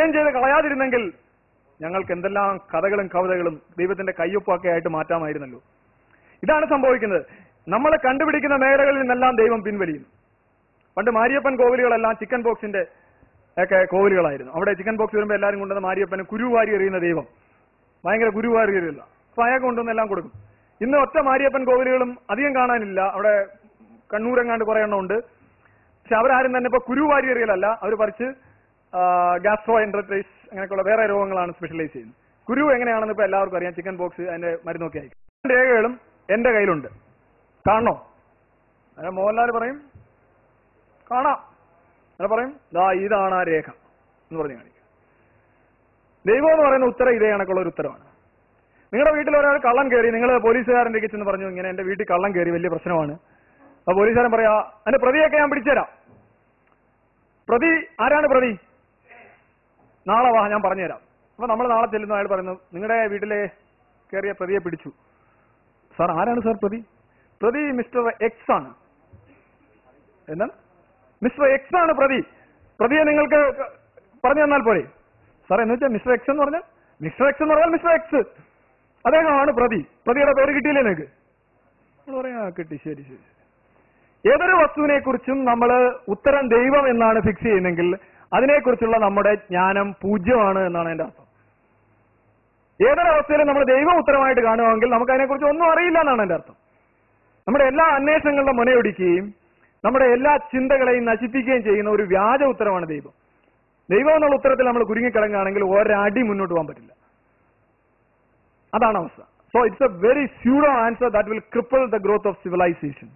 Define ചെയ്ത് കളയാതിരുന്നെങ്കിൽ ഞങ്ങൾക്ക് എന്തെല്ലാം കഥകളും കവിതകളും ദൈവത്തിന്റെ കയ്യൊപ്പൊക്കെ ആയിട്ട് മാറ്റാമായിരുന്നല്ലോ ഇതാണ് സംഭവിക്കുന്നത് നമ്മൾ കണ്ടുപിടിക്കുന്ന മേഖലകളിൽ നിന്നെല്ലാം ദൈവം പിൻവലിയുന്നു പണ്ട് മാരിയപ്പൻ കോവിലുകളെല്ലാം ചിക്കൻ ബോക്സിന്റെ ഒക്കെ കോവിലുകളായിരുന്നു അവിടെ ചിക്കൻ ബോക്സ് വരുമ്പോൾ എല്ലാവരും കൊണ്ടുവന്ന് മാരിയപ്പന് കുരുവാരി എറിയുന്ന ദൈവം ഭയങ്കര കുരുവാരി എറിയില്ല അപ്പൊ അയാൾക്ക് കൊണ്ടുവന്ന് എല്ലാം കൊടുക്കും ഇന്ന് ഒറ്റ മാരിയപ്പൻ കോവിലുകളും അധികം കാണാനില്ല അവിടെ കണ്ണൂരെങ്ങാണ്ട് കുറെ എണ്ണം ഉണ്ട് പക്ഷെ അവരാരും തന്നെ ഇപ്പൊ കുരുവാരി എറിയലല്ല അവർ പറിച്ച് ഗ്യാസ്ട്രോ എൻട്രൈസ് അങ്ങനെയൊക്കെയുള്ള വേറെ രോഗങ്ങളാണ് സ്പെഷ്യലൈസ് ചെയ്യുന്നത് കുരു എങ്ങനെയാണെന്ന് ഇപ്പൊ എല്ലാവർക്കും അറിയാം ചിക്കൻ ബോക്സ് അതിന്റെ മരുന്നൊക്കെ ആയിരിക്കും രേഖകളും എന്റെ കയ്യിലുണ്ട് കാണണോ അല്ല മോഹൻലാൽ പറയും കാണാം അല്ല പറയും ദാ ഇതാണ് ആ രേഖ എന്ന് പറഞ്ഞു കാണിക്കും ദൈവം എന്ന് പറയുന്ന ഉത്തരം ഇതേ കണക്കുള്ള ഒരു ഉത്തരവാണ് നിങ്ങളുടെ വീട്ടിൽ ഒരാൾ കള്ളം കയറി നിങ്ങൾ പോലീസുകാരൻ്റെ ചെന്ന് പറഞ്ഞു ഇങ്ങനെ എന്റെ വീട്ടിൽ കള്ളം കയറി വലിയ പ്രശ്നമാണ് അപ്പൊ പോലീസുകാരൻ പറയാ അതിന്റെ പ്രതിയൊക്കെ ഞാൻ പിടിച്ചുതരാം പ്രതി ആരാണ് പ്രതി നാളെ വാ ഞാൻ പറഞ്ഞുതരാം അപ്പൊ നമ്മൾ നാളെ ചെല്ലുന്ന അയാൾ പറയുന്നു നിങ്ങളുടെ വീട്ടിലെ കയറിയ പ്രതിയെ പിടിച്ചു സാർ ആരാണ് സാർ പ്രതി പ്രതി മിസ്റ്റർ എക്സ് ആണ് എന്താണ് മിസ്റ്റർ എക്സ് ആണ് പ്രതി പ്രതിയെ നിങ്ങൾക്ക് പറഞ്ഞു തന്നാൽ പോരെ സാർ എന്ന് വെച്ചാൽ മിസ്റ്റർ എക്സ് എന്ന് പറഞ്ഞാൽ മിസ്റ്റർ എക്സ് എന്ന് പറഞ്ഞാൽ മിസ്റ്റർ എക്സ് അദ്ദേഹമാണ് പ്രതി പ്രതിയുടെ പേര് കിട്ടിയില്ലേ നിങ്ങൾക്ക് നമ്മൾ പറയാ "ആ, കിട്ടി ശരി ശരി ശരി." ഏതൊരു വസ്തുവിനെ കുറിച്ചും നമ്മൾ ഉത്തരം ദൈവം എന്നാണ് ഫിക്സ് ചെയ്യുന്നെങ്കിൽ അതിനെക്കുറിച്ചുള്ള നമ്മുടെ ജ്ഞാനം പൂജ്യമാണ് എന്നാണ് എന്റെ അർത്ഥം ഏതൊരു അവസ്ഥയിലും നമ്മൾ ദൈവം ഉത്തരമായിട്ട് കാണുമെങ്കിൽ നമുക്ക് അതിനെക്കുറിച്ച് ഒന്നും അറിയില്ല എന്നാണ് എന്റെ അർത്ഥം നമ്മുടെ എല്ലാ അന്വേഷണങ്ങളുടെ മുനയൊടിക്കുകയും നമ്മുടെ എല്ലാ ചിന്തകളെയും നശിപ്പിക്കുകയും ചെയ്യുന്ന ഒരു വ്യാജ ഉത്തരവാണ് ദൈവം ദൈവം എന്നുള്ള ഉത്തരത്തിൽ നമ്മൾ കുരുങ്ങിക്കിടങ്ങുകയാണെങ്കിൽ ഒരടി മുന്നോട്ട് പോകാൻ പറ്റില്ല അതാണ് അവസ്ഥ so it's a very pseudo answer that will cripple the growth of civilisation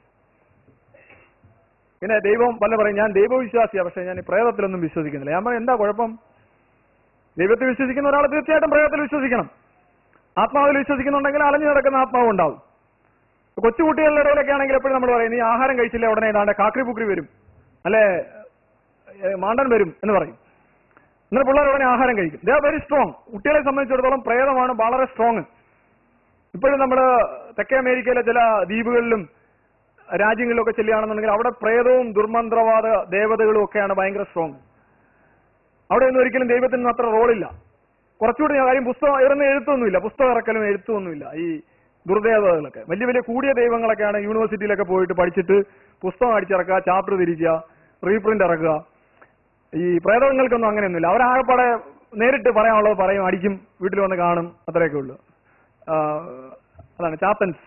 പിന്നെ ദൈവം പല പറയും ഞാൻ ദൈവവിശ്വാസിയാണ് പക്ഷെ ഞാൻ ഈ പ്രേതത്തിലൊന്നും വിശ്വസിക്കുന്നില്ല ഞാൻ പറയും എന്താ കുഴപ്പം ദൈവത്തിൽ വിശ്വസിക്കുന്ന ഒരാൾ തീർച്ചയായിട്ടും പ്രേതത്തിൽ വിശ്വസിക്കണം ആത്മാവിൽ വിശ്വസിക്കുന്നുണ്ടെങ്കിൽ അലഞ്ഞു നടക്കുന്ന ആത്മാവ് ഉണ്ടാവും കൊച്ചുകുട്ടികളുടെ ഇടയിലൊക്കെ ആണെങ്കിൽ എപ്പോഴും നമ്മൾ പറയും നീ ആഹാരം കഴിച്ചില്ല ഉടനെ ഇതാണ്ട് കാക്രി പുക്രി വരും അല്ലെ ഏ, മാണ്ടൻ വരും എന്ന് പറയും എന്നിട്ട് പിള്ളേർ ഉടനെ ആഹാരം കഴിക്കും ദേ ആർ വെരി സ്ട്രോങ് കുട്ടികളെ സംബന്ധിച്ചിടത്തോളം പ്രേതമാണ് വളരെ സ്ട്രോങ് ഇപ്പോഴും നമ്മൾ തെക്കേ അമേരിക്കയിലെ ചില ദ്വീപുകളിലും രാജ്യങ്ങളിലൊക്കെ ചെല്ലുകയാണെന്നുണ്ടെങ്കിൽ അവിടെ പ്രേതവും ദുർമന്ത്രവാദ ദേവതകളും ഒക്കെയാണ് ഭയങ്കര സ്ട്രോങ് അവിടെ ഒന്നും ഒരിക്കലും ദൈവത്തിന് അത്ര റോളില്ല കുറച്ചുകൂടി ഞാൻ കാര്യം പുസ്തകം ഇറന്ന് എഴുത്തൊന്നുമില്ല പുസ്തകം ഇറക്കലും എഴുത്തൊന്നുമില്ല ഈ ദുർദേവതകളൊക്കെ വലിയ വലിയ കൂടിയ ദൈവങ്ങളൊക്കെയാണ് യൂണിവേഴ്സിറ്റിയിലൊക്കെ പോയിട്ട് പഠിച്ചിട്ട് പുസ്തകം അടിച്ചിറക്കുക ചാപ്റ്റർ തിരിക്കുക റീപ്രിന്റ് ഇറക്കുക ഈ പ്രേതങ്ങൾക്കൊന്നും അങ്ങനെയൊന്നുമില്ല അവരാകെപ്പാടെ നേരിട്ട് പറയാനുള്ളത് പറയും അടിക്കും വീട്ടിൽ വന്ന് കാണും അത്രയൊക്കെ ഉള്ളൂ ആ, അതാണ് ചാപ്പൻസ്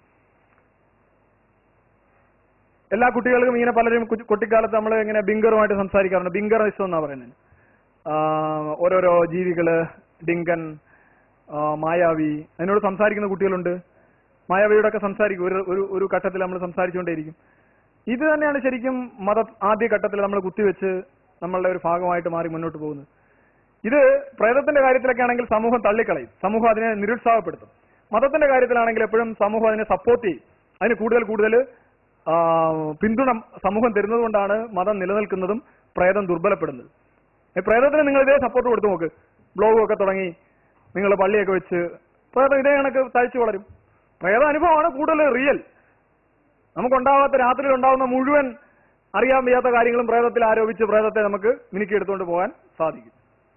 എല്ലാ കുട്ടികൾക്കും ഇങ്ങനെ പലരും കുട്ടി- കുട്ടിക്കാലത്ത് നമ്മൾ ഇങ്ങനെ ബിങ്കറുമായിട്ട് സംസാരിക്കാറുണ്ട് ബിങ്കറിസം എന്നാ പറയുന്നത് ആ, ഓരോരോ ജീവികള് ഡിങ്കൻ ആ, മായാവി അതിനോട് സംസാരിക്കുന്ന കുട്ടികളുണ്ട് മായാവിയോടൊക്കെ സംസാരിക്കും ഒരു ഒരു ഒരു ഘട്ടത്തിൽ നമ്മൾ സംസാരിച്ചുകൊണ്ടേയിരിക്കും ഇത് തന്നെയാണ് ശരിക്കും മത ആദ്യ ഘട്ടത്തിൽ നമ്മൾ കുത്തിവെച്ച് നമ്മളുടെ ഒരു ഭാഗമായിട്ട് മാറി മുന്നോട്ട് പോകുന്നത് ഇത് പ്രേതത്തിന്റെ കാര്യത്തിലൊക്കെ ആണെങ്കിൽ സമൂഹം തള്ളിക്കളയും സമൂഹം അതിനെ നിരുത്സാഹപ്പെടുത്തും മതത്തിന്റെ കാര്യത്തിലാണെങ്കിൽ എപ്പോഴും സമൂഹം അതിനെ സപ്പോർട്ട് ചെയ്യും അതിന് കൂടുതൽ കൂടുതൽ ആ, പിന്തുണ സമൂഹം തരുന്നത് കൊണ്ടാണ് മതം നിലനിൽക്കുന്നതും പ്രേതം ദുർബലപ്പെടുന്നത് ഈ പ്രേതത്തിന് നിങ്ങൾ ഇതേ സപ്പോർട്ട് കൊടുത്തു നോക്ക് ബ്ലോഗും ഒക്കെ തുടങ്ങി നിങ്ങൾ പള്ളിയൊക്കെ വെച്ച് പ്രേതം ഇതേ കണക്ക് തഴിച്ചു വളരും പ്രേത അനുഭവമാണ് കൂടുതൽ റിയൽ നമുക്കുണ്ടാവാത്ത രാത്രിയിൽ ഉണ്ടാവുന്ന മുഴുവൻ അറിയാൻ വയ്യാത്ത കാര്യങ്ങളും പ്രേതത്തിൽ ആരോപിച്ച് പ്രേതത്തെ നമുക്ക് മിനുക്കി എടുത്തുകൊണ്ട് പോകാൻ സാധിക്കും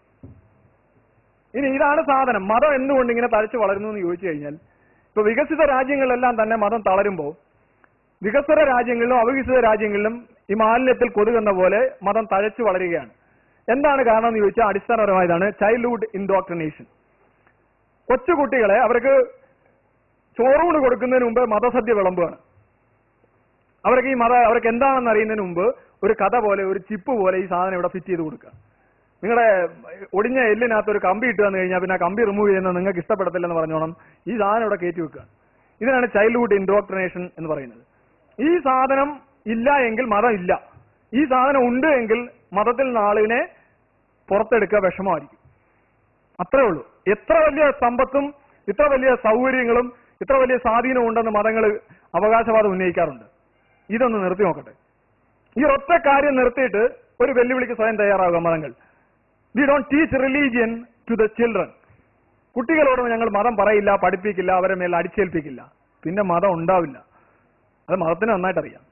ഇനി ഇതാണ് സാധനം മതം എന്തുകൊണ്ട് ഇങ്ങനെ തഴച്ചു വളരുന്നു എന്ന് ചോദിച്ചു കഴിഞ്ഞാൽ ഇപ്പൊ വികസിത രാജ്യങ്ങളിലെല്ലാം തന്നെ മതം തളരുമ്പോൾ വികസ്വര രാജ്യങ്ങളിലും അവികസിത രാജ്യങ്ങളിലും ഈ മാലിന്യത്തിൽ കൊതുകുന്ന പോലെ മതം തഴച്ചു വളരുകയാണ് എന്താണ് കാരണം എന്ന് ചോദിച്ചാൽ അടിസ്ഥാനപരമായതാണ് ചൈൽഡ്ഹുഡ് ഇൻഡോക്ട്രിനേഷൻ കൊച്ചുകുട്ടികളെ അവർക്ക് ചോറൂണ് കൊടുക്കുന്നതിന് മുമ്പ് മതസദ്യ വിളമ്പുകയാണ് അവർക്ക് ഈ മത അവർക്ക് എന്താണെന്ന് അറിയുന്നതിന് മുമ്പ് ഒരു കഥ പോലെ ഒരു ചിപ്പ് പോലെ ഈ സാധനം ഇവിടെ ഫിറ്റ് ചെയ്ത് കൊടുക്കുക നിങ്ങളുടെ ഒടിഞ്ഞ എല്ലിനകത്ത് ഒരു കമ്പി ഇട്ട് തന്നു കഴിഞ്ഞാൽ പിന്നെ ആ കമ്പി റിമൂവ് ചെയ്യുന്നത് നിങ്ങൾക്ക് ഇഷ്ടപ്പെടത്തില്ലെന്ന് പറഞ്ഞോണം ഈ സാധനം ഇവിടെ കയറ്റി വെക്കുക ഇതിനാണ് ചൈൽഡ്ഹുഡ് ഇൻഡോക്ട്രിനേഷൻ എന്ന് പറയുന്നത് ഈ സാധനം ഇല്ല എങ്കിൽ മതം ഇല്ല ഈ സാധനം ഉണ്ട് എങ്കിൽ മതത്തിൽ നിന്ന് ആളിനെ പുറത്തെടുക്കുക വിഷമമായിരിക്കും അത്രേ ഉള്ളൂ എത്ര വലിയ സമ്പത്തും ഇത്ര വലിയ സൗകര്യങ്ങളും ഇത്ര വലിയ സ്വാധീനവും ഉണ്ടെന്ന് മതങ്ങൾ അവകാശവാദം ഉന്നയിക്കാറുണ്ട് ഇതൊന്ന് നിർത്തി നോക്കട്ടെ ഈ ഒറ്റ കാര്യം നിർത്തിയിട്ട് ഒരു വെല്ലുവിളിക്ക് സ്വയം തയ്യാറാകുക മതങ്ങൾ we don't teach religion to the children കുട്ടികളോട് ഞങ്ങൾ മതം പറയില്ല പഠിപ്പിക്കില്ല അവരെ മേൽ അടിച്ചേൽപ്പിക്കില്ല പിന്നെ മതം ഉണ്ടാവില്ല അത് മതത്തിന് നന്നായിട്ട് അറിയാം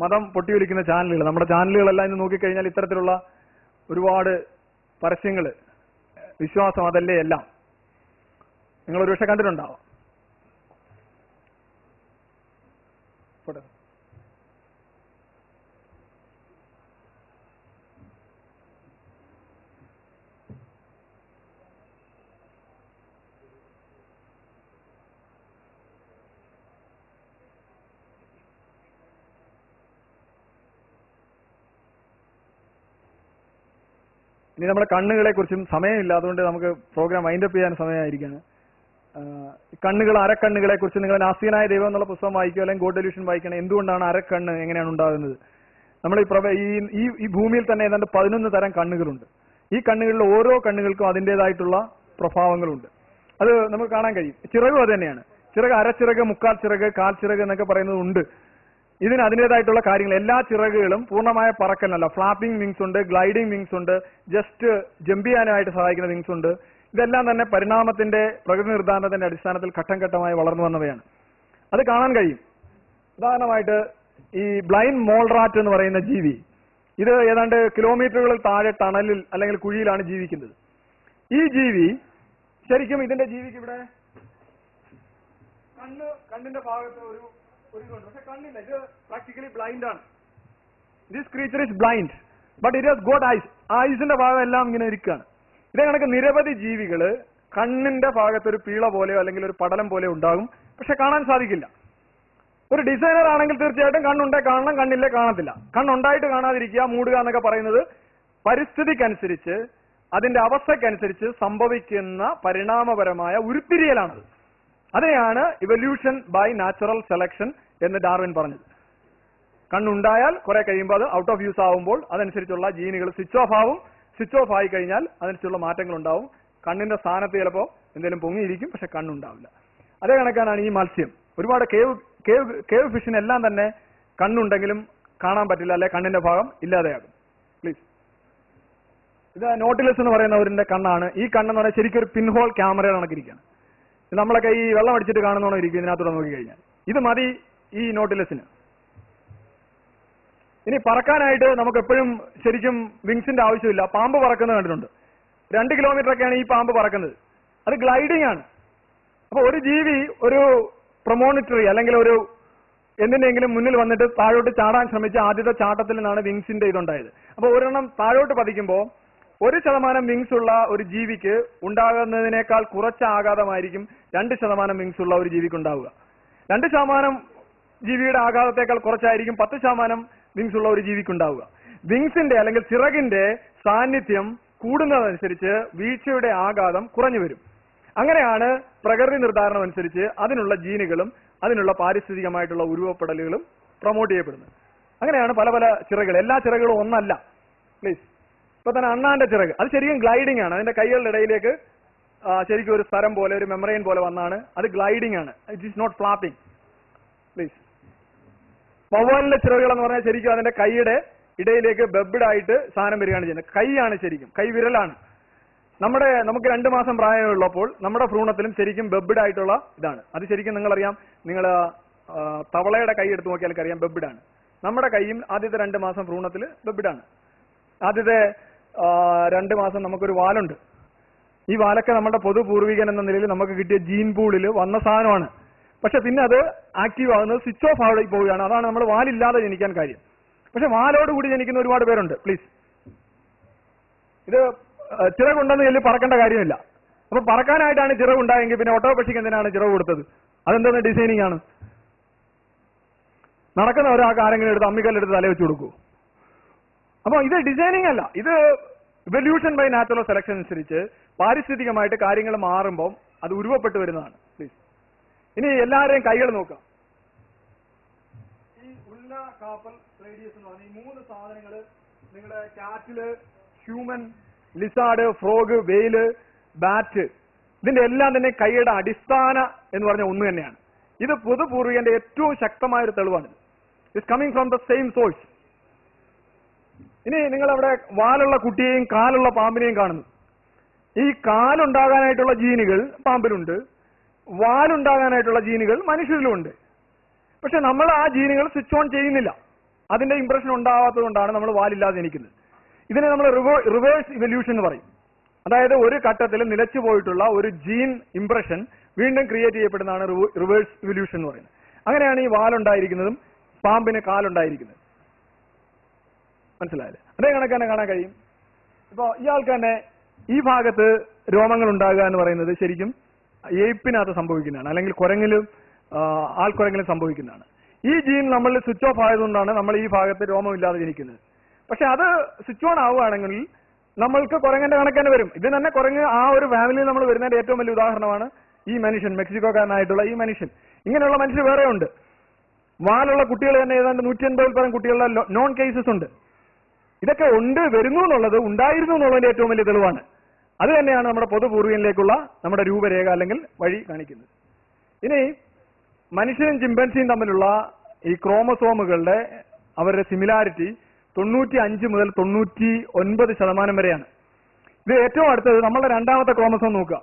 മതം പൊട്ടിയൊലിക്കുന്ന ചാനലുകൾ നമ്മുടെ ചാനലുകളെല്ലാം ഇന്ന് നോക്കിക്കഴിഞ്ഞാൽ ഇത്തരത്തിലുള്ള ഒരുപാട് പരസ്യങ്ങൾ വിശ്വാസം അതല്ലേ എല്ലാം നിങ്ങൾ ഒരുപക്ഷെ കണ്ടിട്ടുണ്ടാവാം പോട്ടെ. ഇനി നമ്മുടെ കണ്ണുകളെ കുറിച്ചും സമയമില്ല അതുകൊണ്ട് നമുക്ക് പ്രോഗ്രാം വൈൻഡപ്പ് ചെയ്യാൻ സമയമായിരിക്കാണ് ആഹ് കണ്ണുകൾ അരക്കണ്ണുകളെ കുറിച്ച് നിങ്ങൾ നാസ്തികനായ ദൈവം എന്നുള്ള പുസ്തകം വായിക്കുക അല്ലെങ്കിൽ ഗോഡ് ഡെലിഷൻ വായിക്കണം എന്തുകൊണ്ടാണ് അരക്കണ്ണ് എങ്ങനെയാണ് ഉണ്ടാകുന്നത് നമ്മൾ ഈ പ്രപ- ഈ ഈ ഈ ഭൂമിയിൽ തന്നെ ഏതാണ്ട് പതിനൊന്ന് തരം കണ്ണുകളുണ്ട് ഈ കണ്ണുകളിൽ ഓരോ കണ്ണുകൾക്കും അതിൻ്റെതായിട്ടുള്ള പ്രഭാവങ്ങളുണ്ട് അത് നമുക്ക് കാണാൻ കഴിയും ചിറകും അത് തന്നെയാണ് ചിറക് അരച്ചിറക് മുക്കാൽ ചിറക് കാൽ ചിറക് എന്നൊക്കെ പറയുന്നത് ഉണ്ട് ഇതിന് അതിൻ്റെതായിട്ടുള്ള കാര്യങ്ങൾ എല്ലാ ചിറകുകളും പൂർണ്ണമായ പറക്കലല്ല ഫ്ലാപ്പിംഗ് വിങ്സ് ഉണ്ട് ഗ്ലൈഡിംഗ് വിങ്സ് ഉണ്ട് ജസ്റ്റ് ജമ്പ് ചെയ്യാനായിട്ട് സഹായിക്കുന്ന വിങ്സ് ഉണ്ട് ഇതെല്ലാം തന്നെ പരിണാമത്തിന്റെ പ്രകൃതി നിർദ്ധാരണത്തിന്റെ അടിസ്ഥാനത്തിൽ ഘട്ടം ഘട്ടമായി വളർന്നു വന്നവയാണ് അത് കാണാൻ കഴിയും ഉദാഹരണമായിട്ട് ഈ ബ്ലൈൻഡ് മോൾറാറ്റ് എന്ന് പറയുന്ന ജീവി ഇത് ഏതാണ്ട് കിലോമീറ്ററുകളിൽ താഴെ ടണലിൽ അല്ലെങ്കിൽ കുഴിയിലാണ് ജീവിക്കുന്നത് ഈ ജീവി ശരിക്കും ഇതിന്റെ ജീവിക്ക് ഇവിടെ കണ്ണ് കണ്ണിന്റെ ഭാഗത്ത് ഒരു ഒരു ഇതുണ്ട് പക്ഷെ കണ്ണില്ല ഇത് പ്രാക്ടിക്കലി ബ്ലൈൻഡ് ആണ് this creature is blind but it has got eyes ഐസിന്റെ ഭാഗം എല്ലാം ഇങ്ങനെ ഇരിക്കുകയാണ് ഇതേ കണക്ക് നിരവധി ജീവികള് കണ്ണിന്റെ ഭാഗത്ത് ഒരു പീള പോലെയോ അല്ലെങ്കിൽ ഒരു പടലം പോലെയോ ഉണ്ടാകും പക്ഷെ കാണാൻ സാധിക്കില്ല ഒരു ഡിസൈനർ ആണെങ്കിൽ തീർച്ചയായിട്ടും കണ്ണുണ്ടേ കാണണം കണ്ണില്ലേ കാണത്തില്ല കണ്ണുണ്ടായിട്ട് കാണാതിരിക്കുക മൂടുക എന്നൊക്കെ പറയുന്നത് പരിസ്ഥിതിക്കനുസരിച്ച് അതിന്റെ അവസ്ഥക്കനുസരിച്ച് സംഭവിക്കുന്ന പരിണാമപരമായ ഉരുത്തിരിയലാണത് അതിനെയാണ് ഇവല്യൂഷൻ ബൈ നാച്ചുറൽ സെലക്ഷൻ എന്ന് ഡാർവിൻ പറഞ്ഞത് കണ്ണുണ്ടായാൽ കുറെ കഴിയുമ്പോൾ അത് ഔട്ട് ഓഫ് യൂസ് ആവുമ്പോൾ അതനുസരിച്ചുള്ള ജീനുകൾ സ്വിച്ച് ഓഫ് ആവും സ്വിച്ച് ഓഫ് ആയി കഴിഞ്ഞാൽ അതനുസരിച്ചുള്ള മാറ്റങ്ങൾ ഉണ്ടാവും കണ്ണിന്റെ സ്ഥാനത്ത് ചിലപ്പോൾ എന്തെങ്കിലും പൊങ്ങിയിരിക്കും പക്ഷെ കണ്ണുണ്ടാവില്ല അതേ കണക്കാണ് ഈ മത്സ്യം ഒരുപാട് കേവ് കേവ് കേവ് ഫിഷിനെല്ലാം തന്നെ കണ്ണുണ്ടെങ്കിലും കാണാൻ പറ്റില്ല അല്ലെ കണ്ണിന്റെ ഭാഗം ഇല്ലാതെയാകും പ്ലീസ് ഇത് നോട്ടിലസ് എന്ന് പറയുന്നവരിന്റെ കണ്ണാണ് ഈ കണ്ണെന്ന് പറഞ്ഞാൽ ശരിക്കും ഒരു പിൻഹോൾ ക്യാമറ കണക്കിരിക്കുകയാണ് ഇത് നമ്മളൊക്കെ ഈ വെള്ളം അടിച്ചിട്ട് കാണുന്നോണം ഇരിക്കും ഇതിനകത്തൂടെ നോക്കി കഴിഞ്ഞാൽ ഇത് മതി ഈ നോട്ടിലസിന് ഇനി പറക്കാനായിട്ട് നമുക്ക് എപ്പോഴും ശരിക്കും വിങ്സിന്റെ ആവശ്യമില്ല പാമ്പ് പറക്കുന്നത് കണ്ടിട്ടുണ്ട് രണ്ട് കിലോമീറ്റർ ഒക്കെയാണ് ഈ പാമ്പ് പറക്കുന്നത് അത് ഗ്ലൈഡിംഗ് ആണ് അപ്പൊ ഒരു ജീവി ഒരു പ്രൊമോണിറ്ററി അല്ലെങ്കിൽ ഒരു എന്തിനെങ്കിലും മുന്നിൽ വന്നിട്ട് താഴോട്ട് ചാടാൻ ശ്രമിച്ച ആദ്യത്തെ ചാട്ടത്തിൽ നിന്നാണ് വിങ്സിന്റെ ഇതുണ്ടായത് അപ്പൊ ഒരെണ്ണം താഴോട്ട് പതിക്കുമ്പോൾ ഒരു ശതമാനം വിങ്സ് ഉള്ള ഒരു ജീവിക്ക് ഉണ്ടാകുന്നതിനേക്കാൾ കുറച്ച ആഘാതമായിരിക്കും രണ്ട് ശതമാനം വിങ്സ് ഉള്ള ഒരു ജീവിക്ക് ഉണ്ടാവുക രണ്ട് ശതമാനം ജീവിയുടെ ആഘാതത്തെക്കാൾ കുറച്ചായിരിക്കും പത്ത് ശതമാനം വിങ്സ് ഉള്ള ഒരു ജീവിക്ക് ഉണ്ടാവുക വിങ്സിന്റെ അല്ലെങ്കിൽ ചിറകിന്റെ സാന്നിധ്യം കൂടുന്നതനുസരിച്ച് വീഴ്ചയുടെ ആഘാതം കുറഞ്ഞു വരും അങ്ങനെയാണ് പ്രകൃതി നിർദ്ധാരണം അനുസരിച്ച് അതിനുള്ള ജീനുകളും അതിനുള്ള പാരിസ്ഥിതികമായിട്ടുള്ള ഉരുവപ്പെടലുകളും പ്രൊമോട്ട് ചെയ്യപ്പെടുന്നത് അങ്ങനെയാണ് പല പല ചിറകുകൾ എല്ലാ ചിറകുകളും ഒന്നല്ല പ്ലീസ് ഇപ്പൊ തന്നെ അണ്ണാന്റെ ചിറക് അത് ശരിക്കും ഗ്ലൈഡിംഗ് ആണ് അതിന്റെ കൈകളുടെ ഇടയിലേക്ക് ആ, ശരിക്കും ഒരു സ്ഥലം പോലെ ഒരു മെമ്മറൈൻ പോലെ വന്നാണ് അത് ഗ്ലൈഡിംഗ് ആണ് it is not flapping please വവ്വാലിന്റെ ചിറകുകൾ എന്ന് പറഞ്ഞാൽ ശരിക്കും അതിന്റെ കൈയുടെ ഇടയിലേക്ക് ബെബ്ഡ് ആയിട്ട് സാധനം വരികയാണ് ചെയ്യുന്നത് കൈയാണ് ശരിക്കും കൈ വിരലാണ് നമ്മുടെ നമുക്ക് രണ്ട് മാസം പ്രായമുള്ളപ്പോൾ നമ്മുടെ ഭ്രൂണത്തിലും ശരിക്കും ബെബ്ഡ് ആയിട്ടുള്ള ഇതാണ് അത് ശരിക്കും നിങ്ങളറിയാം നിങ്ങൾ തവളയുടെ കൈ എടുത്ത് നോക്കിയാൽ അറിയാം ബെബ്ഡ് ആണ് നമ്മുടെ കൈയും ആദ്യത്തെ രണ്ട് മാസം ഭ്രൂണത്തിൽ ബെബ്ഡ് ആണ് ആദ്യത്തെ ആ, രണ്ട് മാസം നമുക്കൊരു വാലുണ്ട് ഈ വാലൊക്കെ നമ്മുടെ പൊതു പൂർവികൻ എന്ന നിലയിൽ നമുക്ക് കിട്ടിയ ജീൻ പൂളിൽ വന്ന സാധനമാണ് പക്ഷെ പിന്നെ അത് ആക്റ്റീവ് ആകുന്നത് സ്വിച്ച് ഓഫ് ആയി പോവുകയാണ് അതാണ് നമ്മൾ വാലില്ലാതെ ജനിക്കാൻ കാര്യം പക്ഷെ വാലോട് കൂടി ജനിക്കുന്ന ഒരുപാട് പേരുണ്ട് പ്ലീസ് ഇത് ആ, ചിറകുണ്ടെന്ന് ചൊല്ലി പറക്കേണ്ട കാര്യമില്ല അപ്പൊ പറക്കാനായിട്ടാണ് ചിറകുണ്ടായെങ്കിൽ പിന്നെ ഓട്ടോ പക്ഷിക്ക് എന്തിനാണ് ചിറക് കൊടുത്തത് അതെന്താണ് ഡിസൈനിങ് ആണ് നടക്കുന്ന ഒരാൾക്ക് ആരെങ്കിലും എടുത്ത് അമ്മിക്കല്ലെടുത്ത് തല വെച്ച് കൊടുക്കൂ അപ്പൊ ഇത് ഡിസൈനിങ് അല്ല ഇത് ഇവല്യൂഷൻ ബൈ നാച്ചുറൽ സെലക്ഷൻ അനുസരിച്ച് പാരിസ്ഥിതികമായിട്ട് കാര്യങ്ങൾ മാറുമ്പോൾ അത് ഉരുവപ്പെട്ട് വരുന്നതാണ് പ്ലീസ് ഇനി എല്ലാവരെയും കൈകൾ നോക്കാം ഈ ഉള്ള കാപ്പൽ റേഡിയസ് എന്ന് പറഞ്ഞ ഈ മൂന്ന് സാധനങ്ങൾ നിങ്ങളുടെ കാറ്റില് human lizard frog whale bat ഇതിന്റെ എല്ലാം തന്നെ കൈയുടെ അടിസ്ഥാന എന്ന് പറഞ്ഞ ഒന്ന് തന്നെയാണ് ഇത് പൊതുപൂർവികന്റെ ഏറ്റവും ശക്തമായ ഒരു തെളിവാണിത് it's coming from the same source ഇനി നിങ്ങൾ അവിടെ വാലുള്ള കുട്ടിയെയും കാലുള്ള പാമ്പിനെയും കാണുന്നു ഈ കാലുണ്ടാകാനായിട്ടുള്ള ജീനുകൾ പാമ്പിലുണ്ട് വാലുണ്ടാകാനായിട്ടുള്ള ജീനുകൾ മനുഷ്യരിലുമുണ്ട് പക്ഷെ നമ്മൾ ആ ജീനുകൾ സ്വിച്ച് ഓൺ ചെയ്യുന്നില്ല അതിന്റെ ഇംപ്രഷൻ ഉണ്ടാവാത്തത് കൊണ്ടാണ് നമ്മൾ വാലില്ലാതെ ജനിക്കുന്നത് ഇതിനെ നമ്മൾ റിവേഴ്സ് ഇവല്യൂഷൻ എന്ന് പറയും അതായത് ഒരു ഘട്ടത്തിൽ നിലച്ചു പോയിട്ടുള്ള ഒരു ജീൻ ഇംപ്രഷൻ വീണ്ടും ക്രിയേറ്റ് ചെയ്യപ്പെടുന്നതാണ് റിവേഴ്സ് ഇവല്യൂഷൻ എന്ന് പറയുന്നത് അങ്ങനെയാണ് ഈ വാലുണ്ടായിരിക്കുന്നതും പാമ്പിന് കാലുണ്ടായിരിക്കുന്നത് മനസ്സിലായില്ലേ അതേ കണക്ക് തന്നെ കാണാൻ കഴിയും ഇപ്പോ ഇയാൾക്ക് തന്നെ ഈ ഭാഗത്ത് രോമങ്ങൾ ഉണ്ടാകുക എന്ന് പറയുന്നത് ശരിക്കും എയ്പ്പിനകത്ത് സംഭവിക്കുന്നതാണ് അല്ലെങ്കിൽ കുരങ്ങിലും ആ, ആൾക്കുരങ്ങിലും സംഭവിക്കുന്നതാണ് ഈ ജീൻ നമ്മൾ സ്വിച്ച് ഓഫ് ആയതുകൊണ്ടാണ് നമ്മൾ ഈ ഭാഗത്ത് രോമമില്ലാതെ ജനിക്കുന്നത് പക്ഷെ അത് സ്വിച്ച് ഓൺ ആവുകയാണെങ്കിൽ നമ്മൾക്ക് കുരങ്ങന്റെ കണക്ക് തന്നെ വരും ഇത് തന്നെ കുരങ്ങ് ആ ഒരു ഫാമിലിയിൽ നമ്മൾ വരുന്നതിന്റെ ഏറ്റവും വലിയ ഉദാഹരണമാണ് ഈ മനുഷ്യൻ മെക്സിക്കോക്കാരനായിട്ടുള്ള ഈ മനുഷ്യൻ ഇങ്ങനെയുള്ള മനുഷ്യർ വേറെ ഉണ്ട് വാലുള്ള കുട്ടികൾ തന്നെ ഏതാണ്ട് നൂറ്റി അൻപതിൽ പരം കുട്ടികളുടെ നോൺ കേസസ് ഉണ്ട് ഇതൊക്കെ ഉണ്ട് വരുന്നു എന്നുള്ളത് ഉണ്ടായിരുന്നു എന്നുള്ളതിന്റെ ഏറ്റവും വലിയ തെളിവാണ് അത് തന്നെയാണ് നമ്മുടെ പൊതുപൂർവ്വനിലേക്കുള്ള നമ്മുടെ രൂപരേഖ അല്ലെങ്കിൽ വഴി കാണിക്കുന്നത് ഇനി മനുഷ്യനും ചിമ്പൻസിയും തമ്മിലുള്ള ഈ ക്രോമസോമുകളുടെ അവരുടെ സിമിലാരിറ്റി തൊണ്ണൂറ്റി അഞ്ച് മുതൽ തൊണ്ണൂറ്റി ഒൻപത് ശതമാനം വരെയാണ് ഇത് ഏറ്റവും അടുത്തത് നമ്മളുടെ രണ്ടാമത്തെ ക്രോമസോം നോക്കുക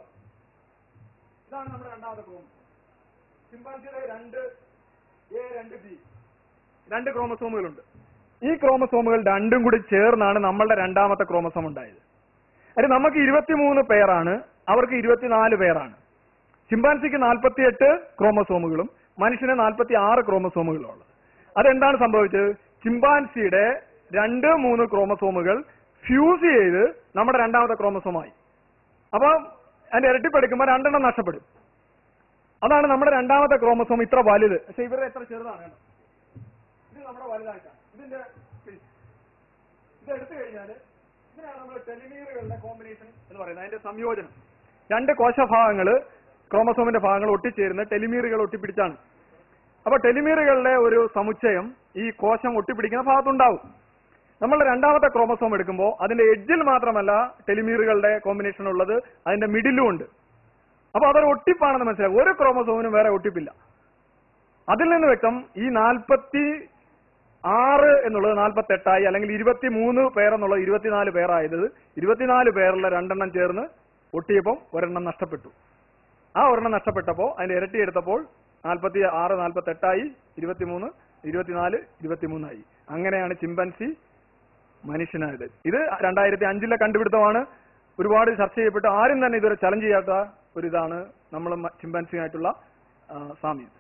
ഇതാണ് നമ്മുടെ രണ്ടാമത്തെ ക്രോമസോം ചിമ്പാൻസിയുടെ രണ്ട് എ രണ്ട് ബി രണ്ട് ക്രോമസോമുകളുണ്ട് ഈ ക്രോമസോമുകൾ രണ്ടും കൂടി ചേർന്നാണ് നമ്മളുടെ രണ്ടാമത്തെ ക്രോമസോം ഉണ്ടായത് അത് നമുക്ക് ഇരുപത്തിമൂന്ന് പേരാണ് അവർക്ക് ഇരുപത്തിനാല് പേരാണ് ചിമ്പാൻസിക്ക് നാൽപ്പത്തിയെട്ട് ക്രോമസോമുകളും മനുഷ്യന് നാൽപ്പത്തി ആറ് ക്രോമസോമുകളും ഉള്ളത് അതെന്താണ് സംഭവിച്ചത് ചിമ്പാൻസിയുടെ രണ്ട് മൂന്ന് ക്രോമസോമുകൾ ഫ്യൂസ് ചെയ്ത് നമ്മുടെ രണ്ടാമത്തെ ക്രോമസോമായി അപ്പൊ അതിന്റെ ഇരട്ടിപ്പെടുക്കുമ്പോൾ രണ്ടെണ്ണം നഷ്ടപ്പെടും അതാണ് നമ്മുടെ രണ്ടാമത്തെ ക്രോമസോം ഇത്ര വലുത് പക്ഷെ ഇവരുടെ എത്ര ചെറുതാണ് കേട്ടോ ഇത് നമ്മുടെ വലുതായിട്ടാണ് ഇതിന്റെ piece. ഇത് എടുത്തു കഴിഞ്ഞാൽ ഇതിനാണ് നമ്മൾ ടെലിമീറുകളുടെ കോമ്പിനേഷൻ എന്ന് പറയുന്നത് അതിന്റെ സംയോജനം രണ്ട് കോശഭാഗങ്ങള് ക്രോമസോമിന്റെ ഭാഗങ്ങൾ ഒട്ടിച്ചേരുന്ന ടെലിമീറുകൾ ഒട്ടിപ്പിടിച്ചാണ് അപ്പൊ ടെലിമീറുകളുടെ ഒരു സമുച്ചയം ഈ കോശം ഒട്ടിപ്പിടിക്കുന്ന ഭാഗത്തുണ്ടാവും നമ്മൾ രണ്ടാമത്തെ ക്രോമസോം എടുക്കുമ്പോൾ അതിന്റെ എഡ്ജിൽ മാത്രമല്ല ടെലിമീറുകളുടെ കോമ്പിനേഷൻ ഉള്ളത് അതിന്റെ മിഡിലും ഉണ്ട് അപ്പൊ അതൊരു ഒട്ടിപ്പാണെന്ന് മനസ്സിലാക്കും ഒരു ക്രോമസോമിനും വേറെ ഒട്ടിപ്പില്ല അതിൽ നിന്ന് വ്യക്തം ഈ നാൽപ്പത്തി ആറ് എന്നുള്ളത് നാൽപ്പത്തി എട്ടായി അല്ലെങ്കിൽ ഇരുപത്തി മൂന്ന് പേരെന്നുള്ളത് ഇരുപത്തിനാല് പേരായത് ഇരുപത്തിനാല് പേരുള്ള രണ്ടെണ്ണം ചേർന്ന് ഒട്ടിയപ്പം ഒരെണ്ണം നഷ്ടപ്പെട്ടു ആ ഒരെണ്ണം നഷ്ടപ്പെട്ടപ്പോൾ അതിന്റെ ഇരട്ടി എടുത്തപ്പോൾ നാൽപ്പത്തി ആറ് നാൽപ്പത്തി എട്ടായി ഇരുപത്തിമൂന്ന് ഇരുപത്തിനാല് ഇരുപത്തിമൂന്നായി അങ്ങനെയാണ് ചിമ്പൻസി മനുഷ്യനായത് ഇത് രണ്ടായിരത്തി അഞ്ചിലെ കണ്ടുപിടുത്തമാണ് ഒരുപാട് ചർച്ച ചെയ്യപ്പെട്ട് ആരും തന്നെ ഇതുവരെ ചലഞ്ച് ചെയ്യാത്ത ഒരു ഇതാണ് നമ്മൾ ചിമ്പൻസിയായിട്ടുള്ള ആ, സാമ്യം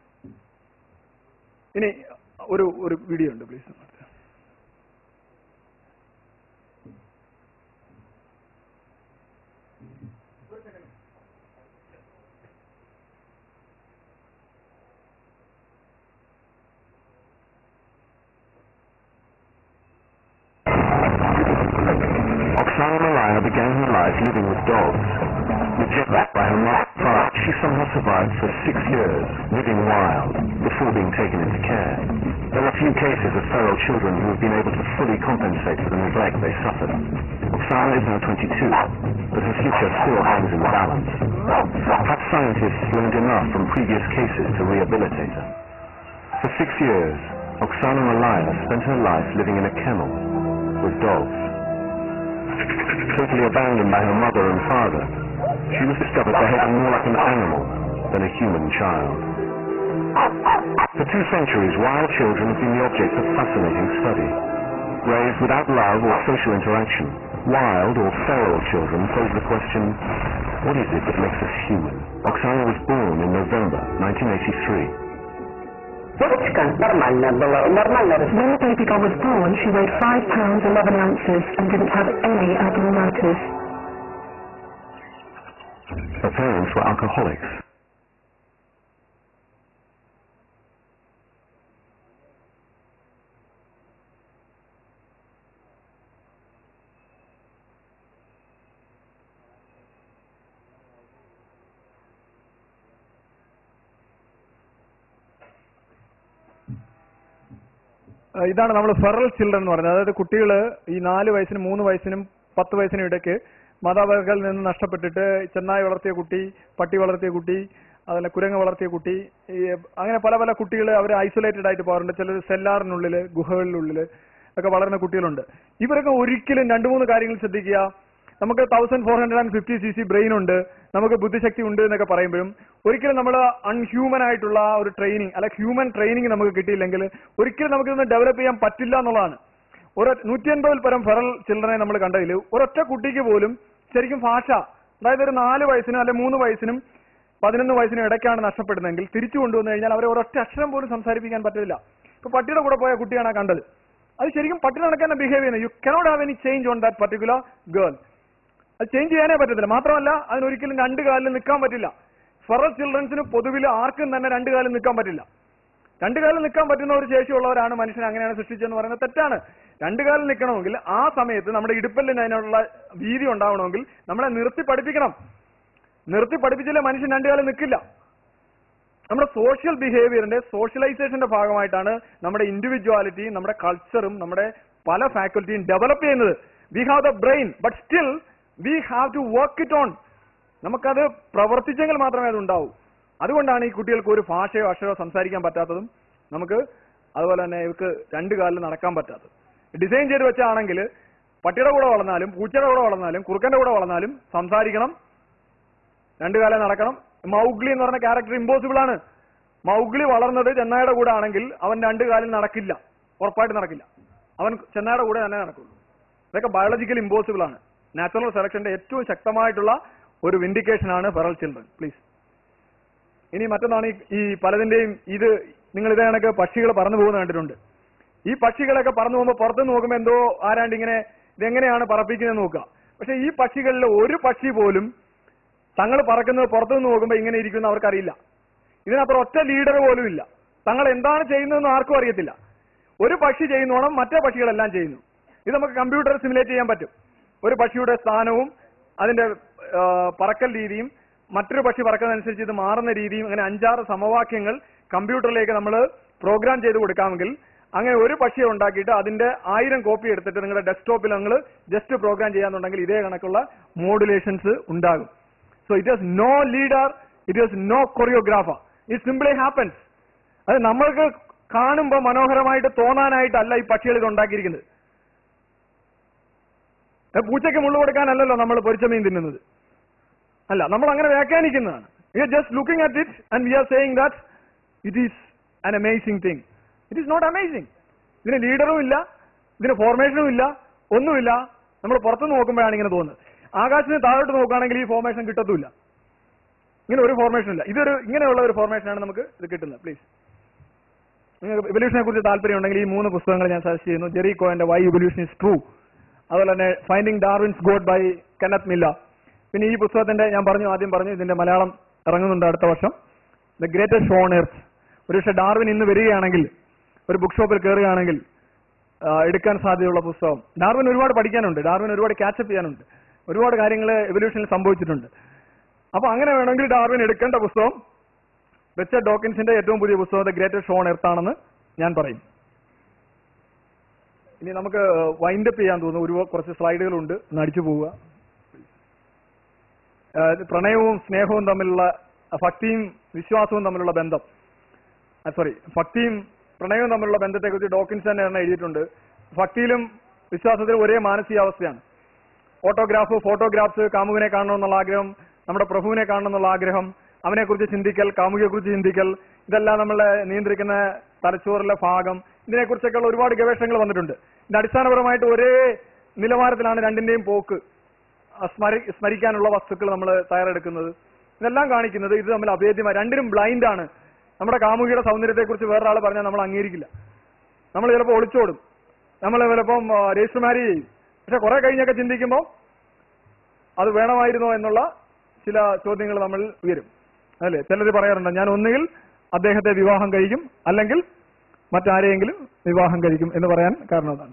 ഇനി ഒരു ഒരു വീഡിയോ ഉണ്ട് please Oksana Malaya began her life living with dogs. Rejected by her mother, and father, she somehow survived for six years, living wild, before being taken into care. There are few cases of feral children who have been able to fully compensate for the neglect they suffered. Oksana is now 22, but her future still hangs in the balance. Perhaps scientists learned enough from previous cases to rehabilitate her. For six years, Oksana Malaya spent her life living in a kennel with dogs. Totally abandoned by her mother and father, she was discovered behaving more like an animal than a human child. For two centuries, wild children have been the object of fascinating study. Raised without love or social interaction, wild or feral children pose the question, what is it that makes us human? Oksana was born in November 1983. Дочка нормально была, нормально росла. When the baby girl was born, she weighed 5 pounds 11 ounces and didn't have any abnormalities. Her parents were alcoholics. ആ, ഇതാണ് നമ്മൾ ഫെറൽ children എന്ന് പറയുന്നത് അതായത് കുട്ടികൾ ഈ നാല് വയസ്സിനും മൂന്ന് വയസ്സിനും പത്ത് വയസ്സിനും ഇടയ്ക്ക് മാതാപിതാക്കളിൽ നിന്ന് നഷ്ടപ്പെട്ടിട്ട് ചെന്നായി വളർത്തിയ കുട്ടി പട്ടി വളർത്തിയ കുട്ടി അതല്ല കുരങ്ങ് വളർത്തിയ കുട്ടി ഈ അങ്ങനെ പല പല കുട്ടികൾ അവർ ഐസൊലേറ്റഡ് ആയിട്ട് പോകാറുണ്ട് ചിലർ സെല്ലാറിനുള്ളിൽ ഗുഹകളിലുള്ളിൽ ഒക്കെ വളരുന്ന കുട്ടികളുണ്ട് ഇവരൊക്കെ ഒരിക്കലും രണ്ടു മൂന്ന് കാര്യങ്ങൾ ശ്രദ്ധിക്കുക നമുക്ക് thousand four hundred and fifty C C brain ഉണ്ട് നമുക്ക് ബുദ്ധിശക്തി ഉണ്ട് എന്നൊക്കെ പറയുമ്പോഴും ഒരിക്കലും നമ്മൾ അൺഹ്യൂമൻ ആയിട്ടുള്ള ഒരു ട്രെയിനിങ് അല്ലെ ഹ്യൂമൻ ട്രെയിനിങ് നമുക്ക് കിട്ടിയില്ലെങ്കിൽ ഒരിക്കലും നമുക്ക് ഇതൊന്ന് ഡെവലപ്പ് ചെയ്യാൻ പറ്റില്ല എന്നുള്ളതാണ് ഒരു നൂറ്റി അൻപതിൽ പരം ഫെറൽ ചിൽഡ്രനെ നമ്മൾ കണ്ടതിൽ ഒരൊറ്റ കുട്ടിക്ക് പോലും ശരിക്കും ഭാഷ അതായത് ഒരു നാല് വയസ്സിനും അല്ലെ മൂന്ന് വയസ്സിനും പതിനൊന്ന് വയസ്സിനും ഇടയ്ക്കാണ് നഷ്ടപ്പെടുന്നതെങ്കിൽ തിരിച്ചു കൊണ്ടുവന്നു കഴിഞ്ഞാൽ അവരെ ഒരൊറ്റ അക്ഷരം പോലും സംസാരിപ്പിക്കാൻ പറ്റില്ല ഇപ്പൊ പട്ടിയുടെ കൂടെ പോയ കുട്ടിയാണ് ആ കണ്ടത് അത് ശരിക്കും പട്ടി നടക്കാൻ ബിഹേവ് ചെയ്യുന്നത് you cannot have any change on that particular girl അത് ചേഞ്ച് ചെയ്യാനേ പറ്റത്തില്ല മാത്രമല്ല അതിനൊരിക്കലും രണ്ട് കാലിൽ നിൽക്കാൻ പറ്റില്ല ഫെറൽ ചിൽഡ്രൻസിന് പൊതുവിൽ ആർക്കും തന്നെ രണ്ട് കാലിൽ നിൽക്കാൻ പറ്റില്ല രണ്ട് കാലിൽ നിൽക്കാൻ പറ്റുന്ന ഒരു ശേഷിയുള്ളവരാണ് മനുഷ്യൻ അങ്ങനെയാണ് സൃഷ്ടിച്ചതെന്ന് പറയുന്നത് തെറ്റാണ് രണ്ട് കാലിൽ നിൽക്കണമെങ്കിൽ ആ സമയത്ത് നമ്മുടെ ഇടുപ്പല്ലിന് അതിനുള്ള വീതി ഉണ്ടാവണമെങ്കിൽ നമ്മളെ നിർത്തി പഠിപ്പിക്കണം നിർത്തി പഠിപ്പിച്ചില്ലേ മനുഷ്യൻ രണ്ടു കാലം നിൽക്കില്ല നമ്മുടെ സോഷ്യൽ ബിഹേവിയറിന്റെ സോഷ്യലൈസേഷന്റെ ഭാഗമായിട്ടാണ് നമ്മുടെ ഇൻഡിവിജ്വാലിറ്റി നമ്മുടെ കൾച്ചറും നമ്മുടെ പല ഫാക്കൽറ്റിയും ഡെവലപ്പ് ചെയ്യുന്നത് we have the brain but still we have to work it on നമുക്കത് പ്രവർത്തിച്ചെങ്കിൽ മാത്രമേ അത് ഉണ്ടാവൂ അതുകൊണ്ടാണ് ഈ കുട്ടികൾക്ക് ഒരു ഭാഷയോ അക്ഷരമോ സംസാരിക്കാൻ പറ്റാത്തതും നമുക്ക് അതുപോലെ തന്നെ ഇവർക്ക് രണ്ട് കാലിൽ നടക്കാൻ പറ്റാത്തത് ഡിസൈൻ ചെയ്ത് വെച്ചാണെങ്കിൽ പട്ടിയുടെ കൂടെ വളർന്നാലും പൂച്ചയുടെ കൂടെ വളർന്നാലും കുറുക്കന്റെ കൂടെ വളർന്നാലും സംസാരിക്കണം രണ്ടു കാലം നടക്കണം മൗഗ്ലി എന്ന് പറഞ്ഞ ക്യാരക്ടർ ഇമ്പോസിബിൾ ആണ് മൗഗ്ലി വളർന്നത് ചെന്നായുടെ കൂടെ ആണെങ്കിൽ അവൻ രണ്ടു കാലിൽ നടക്കില്ല ഉറപ്പായിട്ട് നടക്കില്ല അവൻ ചെന്നായുടെ കൂടെ തന്നെ നടക്കുള്ളൂ ഇതൊക്കെ ബയോളജിക്കൽ ഇമ്പോസിബിൾ ആണ് നാച്ചുറൽ സെലക്ഷന്റെ ഏറ്റവും ശക്തമായിട്ടുള്ള ഒരു വിൻഡിക്കേഷൻ ആണ് ഫെറൽ ചിൽഡ്രൻ പ്ലീസ് ഇനി മറ്റൊന്നാണ് ഈ- ഈ പലതിന്റെയും ഇത് നിങ്ങൾ ഇതേ കണക്ക് പക്ഷികൾ പറന്നു പോകുന്ന കണ്ടിട്ടുണ്ട് ഈ പക്ഷികളൊക്കെ പറന്നു പോകുമ്പോൾ പുറത്ത് നോക്കുമ്പോൾ എന്തോ ആരാണ്ട് ഇങ്ങനെ ഇതെങ്ങനെയാണ് പറപ്പിക്കുന്നത് നോക്കുക പക്ഷെ ഈ പക്ഷികളിൽ ഒരു പക്ഷി പോലും തങ്ങൾ പറക്കുന്നത് പുറത്തുനിന്ന് നോക്കുമ്പോൾ ഇങ്ങനെ ഇരിക്കുന്ന അവർക്കറിയില്ല ഇതിനപ്പുറം ഒറ്റ ലീഡർ പോലും ഇല്ല തങ്ങൾ എന്താണ് ചെയ്യുന്നതെന്ന് ആർക്കും അറിയത്തില്ല ഒരു പക്ഷി ചെയ്യുന്നോണം മറ്റേ പക്ഷികളെല്ലാം ചെയ്യുന്നു ഇത് നമുക്ക് കമ്പ്യൂട്ടർ സിമുലേറ്റ് ചെയ്യാൻ പറ്റും ഒരു പക്ഷിയുടെ സ്ഥാനവും അതിന്റെ ആ, പറക്കൽ രീതിയും മറ്റൊരു പക്ഷി പറക്കുന്നതനുസരിച്ച് ഇത് മാറുന്ന രീതിയും അങ്ങനെ അഞ്ചാറ് സമവാക്യങ്ങൾ കമ്പ്യൂട്ടറിലേക്ക് നമ്മൾ പ്രോഗ്രാം ചെയ്ത് കൊടുക്കാമെങ്കിൽ അങ്ങനെ ഒരു പക്ഷിയെ ഉണ്ടാക്കിയിട്ട് അതിന്റെ ആയിരം കോപ്പി എടുത്തിട്ട് നിങ്ങളുടെ ഡെസ്ക്ടോപ്പിൽ നിങ്ങൾ ജസ്റ്റ് പ്രോഗ്രാം ചെയ്യാന്നുണ്ടെങ്കിൽ ഇതേ കണക്കുള്ള മോഡുലേഷൻസ് ഉണ്ടാകും so it is no leader it is no choreographer it simply happens അത് നമ്മൾക്ക് കാണുമ്പോൾ മനോഹരമായിട്ട് തോന്നാനായിട്ടല്ല ഈ പക്ഷികൾ ഇത് ഉണ്ടാക്കിയിരിക്കുന്നത് ഏ, പൂച്ചയ്ക്ക് മുള്ളു കൊടുക്കാനല്ലല്ലോ നമ്മൾ പൊരിച്ച മീൻ തിന്നുന്നത് അല്ല നമ്മൾ അങ്ങനെ വ്യാഖ്യാനിക്കുന്നതാണ് we are just looking at it and we are saying that it is an amazing thing it is not amazing ഇതിന് ലീഡറും ഇല്ല ഇതിന് ഫോർമേഷനും ഇല്ല ഒന്നുമില്ല നമ്മൾ പുറത്തുനിന്ന് നോക്കുമ്പോഴാണ് ഇങ്ങനെ തോന്നുന്നത് ആകാശത്തിന് താഴോട്ട് നോക്കുകയാണെങ്കിൽ ഈ ഫോർമേഷൻ കിട്ടത്തുമില്ല ഇങ്ങനെ ഒരു ഫോർമേഷൻ ഇല്ല ഇതൊരു ഇങ്ങനെയുള്ള ഒരു ഫോർമേഷനാണ് നമുക്ക് ഇത് കിട്ടുന്നത് പ്ലീസ് നിങ്ങൾക്ക് ഇവല്യൂഷനെ കുറിച്ച് താല്പര്യം ഉണ്ടെങ്കിൽ ഈ മൂന്ന് പുസ്തകങ്ങൾ ഞാൻ സജസ്റ്റ് ചെയ്യുന്നു ജെറി കോയന്റെ വൈ ഇവല്യൂഷൻ ഇസ് ട്രൂ അതുപോലെ തന്നെ finding Darwin's God by Kenneth Miller പിന്നെ ഈ പുസ്തകത്തിന്റെ ഞാൻ പറഞ്ഞു ആദ്യം പറഞ്ഞു ഇതിന്റെ മലയാളം ഇറങ്ങുന്നുണ്ട് അടുത്ത വർഷം ദ ഗ്രേറ്റസ്റ്റ് ഷോൺ എർത്ത് ഒരുപക്ഷെ ഡാർവിൻ ഇന്ന് വരികയാണെങ്കിൽ ഒരു ബുക്ക് ഷോപ്പിൽ കയറുകയാണെങ്കിൽ ആ, എടുക്കാൻ സാധ്യതയുള്ള പുസ്തകം ഡാർവിൻ ഒരുപാട് പഠിക്കാനുണ്ട് ഡാർവിൻ ഒരുപാട് ക്യാച്ചപ്പ് ചെയ്യാനുണ്ട് ഒരുപാട് കാര്യങ്ങൾ എവല്യൂഷനിൽ സംഭവിച്ചിട്ടുണ്ട് അപ്പൊ അങ്ങനെ വേണമെങ്കിൽ ഡാർവിൻ എടുക്കേണ്ട പുസ്തകം റിച്ചർഡ് ഡോക്കിൻസിന്റെ ഏറ്റവും പുതിയ പുസ്തകം ദ ഗ്രേറ്റസ്റ്റ് ഷോൺ എർത്താണെന്ന് ഞാൻ പറയും ഇനി നമുക്ക് വൈൻഡപ്പ് ചെയ്യാൻ തോന്നുന്നു ഒരു കുറച്ച് സ്ലൈഡുകളുണ്ട് ഒന്ന് അടിച്ചു പോവുക ആ, ഇത് പ്രണയവും സ്നേഹവും തമ്മിലുള്ള ആ, ഭക്തിയും വിശ്വാസവും തമ്മിലുള്ള ബന്ധം സോറി ഭക്തിയും പ്രണയവും തമ്മിലുള്ള ബന്ധത്തെക്കുറിച്ച് ഡോക്കിൻസ് തന്നെ ഒരെണ്ണം എഴുതിയിട്ടുണ്ട് ഭക്തിയിലും വിശ്വാസത്തിലും ഒരേ മാനസികാവസ്ഥയാണ് ഓട്ടോഗ്രാഫ് ഫോട്ടോഗ്രാഫ്സ് കാമുകനെ കാണണമെന്നുള്ള ആഗ്രഹം നമ്മുടെ പ്രഭുവിനെ കാണണമെന്നുള്ള ആഗ്രഹം അവനെക്കുറിച്ച് ചിന്തിക്കൽ കാമുകിയെക്കുറിച്ച് ചിന്തിക്കൽ ഇതെല്ലാം നമ്മളെ നിയന്ത്രിക്കുന്ന തലച്ചോറിലെ ഭാഗം ഇതിനെക്കുറിച്ചൊക്കെയുള്ള ഒരുപാട് ഗവേഷണങ്ങൾ വന്നിട്ടുണ്ട് ഇതിന്റെ അടിസ്ഥാനപരമായിട്ട് ഒരേ നിലവാരത്തിലാണ് രണ്ടിന്റെയും പോക്ക് ആ സ്മരി സ്മരിക്കാനുള്ള വസ്തുക്കൾ നമ്മൾ തയ്യാറെടുക്കുന്നത് ഇതെല്ലാം കാണിക്കുന്നത് ഇത് തമ്മിൽ അഭേദ്യമായി രണ്ടിനും ബ്ലൈൻഡ് ആണ് നമ്മുടെ കാമുകിയുടെ സൗന്ദര്യത്തെക്കുറിച്ച് വേറൊരാൾ പറഞ്ഞാൽ നമ്മൾ അംഗീകരിക്കില്ല നമ്മൾ ചിലപ്പോൾ ഒളിച്ചോടും നമ്മൾ ചിലപ്പം രജിസ്റ്റർ മാരി ചെയ്യും പക്ഷെ കുറെ കഴിഞ്ഞൊക്കെ ചിന്തിക്കുമ്പോൾ അത് വേണമായിരുന്നോ എന്നുള്ള ചില ചോദ്യങ്ങൾ നമ്മൾ ഉയരും അല്ലേ ചിലർ പറയാറുണ്ട് ഞാൻ ഒന്നുകിൽ അദ്ദേഹത്തെ വിവാഹം കഴിക്കും അല്ലെങ്കിൽ മറ്റാരെയെങ്കിലും വിവാഹം കഴിക്കും എന്ന് പറയാൻ കാരണം അതാണ്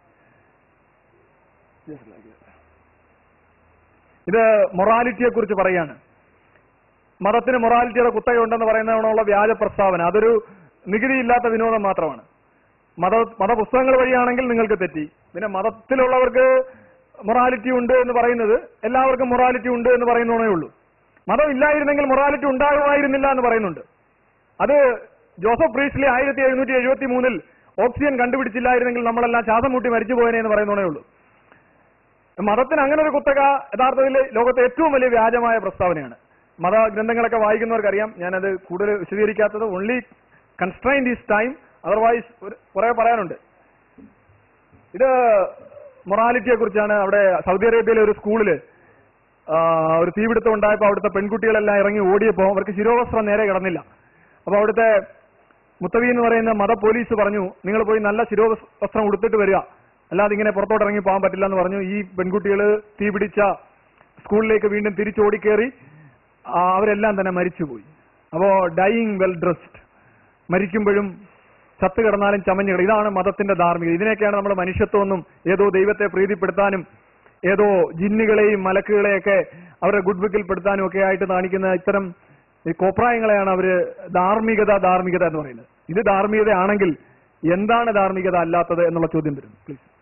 ഇത് മൊറാലിറ്റിയെ കുറിച്ച് പറയാണ് മതത്തിന് മൊറാലിറ്റിയുടെ കുത്തകയുണ്ടെന്ന് പറയുന്നതിനുള്ള വ്യാജ പ്രസ്താവന അതൊരു നികുതിയില്ലാത്ത വിനോദം മാത്രമാണ് മത മതപുസ്തകങ്ങൾ വഴിയാണെങ്കിൽ നിങ്ങൾക്ക് തെറ്റി പിന്നെ മതത്തിലുള്ളവർക്ക് മൊറാലിറ്റി ഉണ്ട് എന്ന് പറയുന്നത് എല്ലാവർക്കും മൊറാലിറ്റി ഉണ്ട് എന്ന് പറയുന്നതേ ഉള്ളൂ മതം ഇല്ലായിരുന്നെങ്കിൽ മൊറാലിറ്റി ഉണ്ടാകുമായിരുന്നില്ല എന്ന് പറയുന്നുണ്ട് അത് ജോസഫ് പ്രീസ്ലി ആയിരത്തി എഴുന്നൂറ്റി എഴുപത്തി മൂന്നിൽ ഓക്സിജൻ കണ്ടുപിടിച്ചില്ലായിരുന്നെങ്കിൽ നമ്മളെല്ലാം ശ്വാസം മുട്ടി മരിച്ചു പോയനെ എന്ന് പറയുന്നതേ ഉള്ളൂ മതത്തിന് അങ്ങനെ ഒരു കുത്തക യഥാർത്ഥത്തിൽ ലോകത്തെ ഏറ്റവും വലിയ വ്യാജമായ പ്രസ്താവനയാണ് മത ഗ്രന്ഥങ്ങളൊക്കെ വായിക്കുന്നവർക്കറിയാം ഞാനത് കൂടുതൽ വിശദീകരിക്കാത്തത് only constrained is time otherwise കുറെ പറയാനുണ്ട് ഇത് മൊറാലിറ്റിയെ കുറിച്ചാണ് അവിടെ സൗദി അറേബ്യയിലെ ഒരു സ്കൂളില് ആ, ഒരു തീപിടുത്തം ഉണ്ടായപ്പോൾ അവിടുത്തെ പെൺകുട്ടികളെല്ലാം ഇറങ്ങി ഓടിയപ്പോൾ അവർക്ക് ശിരോവസ്ത്രം നേരെ കിടന്നില്ല അപ്പൊ അവിടുത്തെ മുത്തവി എന്ന് പറയുന്ന മത പോലീസ് പറഞ്ഞു നിങ്ങൾ പോയി നല്ല ശിരോവസ്ത്രം ഉടുത്തിട്ട് വരിക അല്ലാതെ ഇങ്ങനെ പുറത്തോട്ട് ഇറങ്ങി പോകാൻ പറ്റില്ല എന്ന് പറഞ്ഞു ഈ പെൺകുട്ടികൾ തീപിടിച്ച സ്കൂളിലേക്ക് വീണ്ടും തിരിച്ചോടിക്കേറി ആ, അവരെല്ലാം തന്നെ മരിച്ചുപോയി അപ്പോ ഡൈയിങ് വെൽ ഡ്രസ്ഡ് മരിക്കുമ്പോഴും ചത്തു കിടന്നാലും ചമഞ്ഞു കിടക്കും ഇതാണ് മതത്തിന്റെ ധാർമ്മികത ഇതിനെയൊക്കെയാണ് നമ്മൾ മനുഷ്യത്വമെന്നും ഏതോ ദൈവത്തെ പ്രീതിപ്പെടുത്താനും ഏതോ ജിന്നുകളെയും മലക്കുകളെയൊക്കെ അവരുടെ ഗുഡ് വിക്കിൽപ്പെടുത്താനും ഒക്കെ ആയിട്ട് കാണിക്കുന്ന ഇത്തരം ഈ കോപ്രായങ്ങളെയാണ് അവര് ധാർമ്മികത ധാർമ്മികത എന്ന് പറയുന്നത് ഇത് ധാർമ്മികതയാണെങ്കിൽ എന്താണ് ധാർമ്മികത അല്ലാത്തത് എന്നുള്ള ചോദ്യം വരും പ്ലീസ്